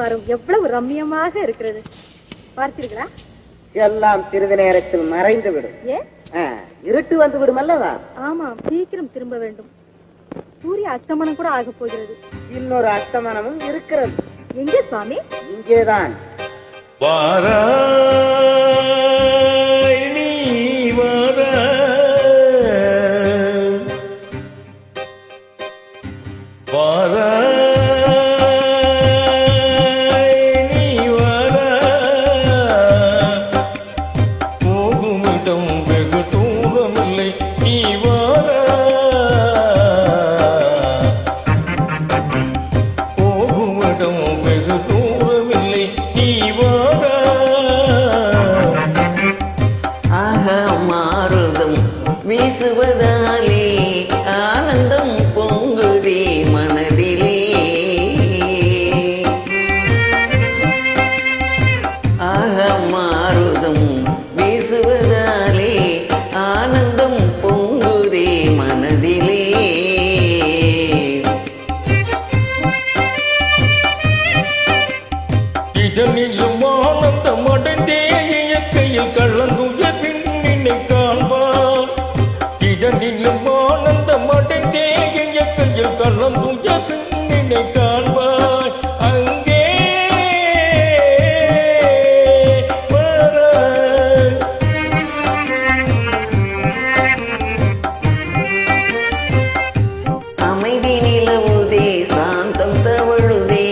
தேவாரம் எவ்வளவு ரம்மியமாக இருக்கிறது பார்த்தீர்களா எல்லாம் சிறிது நேரத்தில் மறைந்து விடும் ஏன் ஆ, இருட்டு வந்து விடும் அல்லவா ஆமாம் சீக்கிரம் திரும்ப வேண்டும் சூரிய அஸ்தமனம் கூட ஆகப் போகிறது இன்னொரு அஸ்தமனமும் இருக்கிறது எங்கே சுவாமி இங்கேதான் வாராய் நீ வாராய் வாராய் நீ வாராய் போகுமிடம் வெகு தூரமில்லை நீ வாராய் போகுமிடம் வெகு தூரமில்லை நீ வாராய் ஆக மாறுதம் வீசுவதாலே ஆனந்தம் பொங்குதே மனதிலே ஆக மாறுதம் வீசுவதாலே ஆனந்தம் பொங்குதே மனதிலே இதனிலும் ஆனந்தம் அடைந்தே இயற்கையில் கள்ளந்துய பின்னினை காண்பார் இதனிலும் ஆனந்தம் அடைந்தே இயற்கையில் கள்ளந்துய பின்னினை காண்பார் அங்கே வர அமைதி நிலவுதே சாந்தம் தவழுதே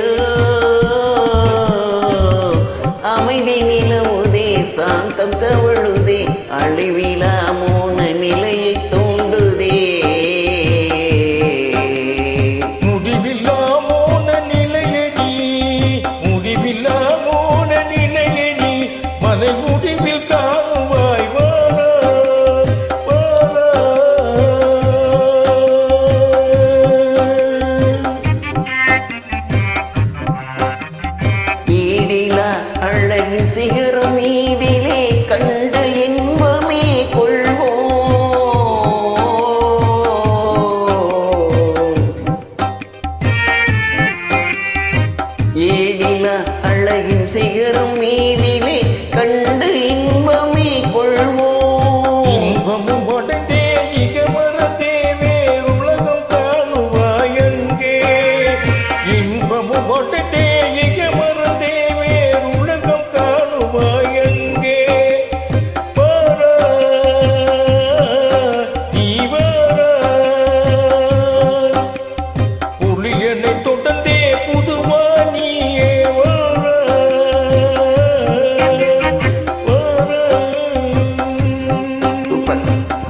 அமைதி நிலவுதே சாந்தம் தவழுதே அழிவிலா மோன நிலையை தோண்டுதே முடிவில்லா மோன நிலையடி முடிவில்லா மோன நிலையடி மலை முடிவில் காணுவாய் வாரா ஈடிலா அழகின் சிகரம் மீதிலே கண்ட இன்பமே கொள்வோம் ஏழில அழகின் சிகரம் மீதிலே கண்டு இன்பமே கொள்வோம் இன்பமும் அடைந்தே இக மறந்தே வேறுலகம் காணுவாய் அங்கே இன்பமும் அடைந்தே இக மறந்தே வேறுலகம் காணுவாய் அங்கே வாரா நீ வாரா புலியனை தொடர்ந்தே புதுவானியே வாரா வாரா சூப்பர்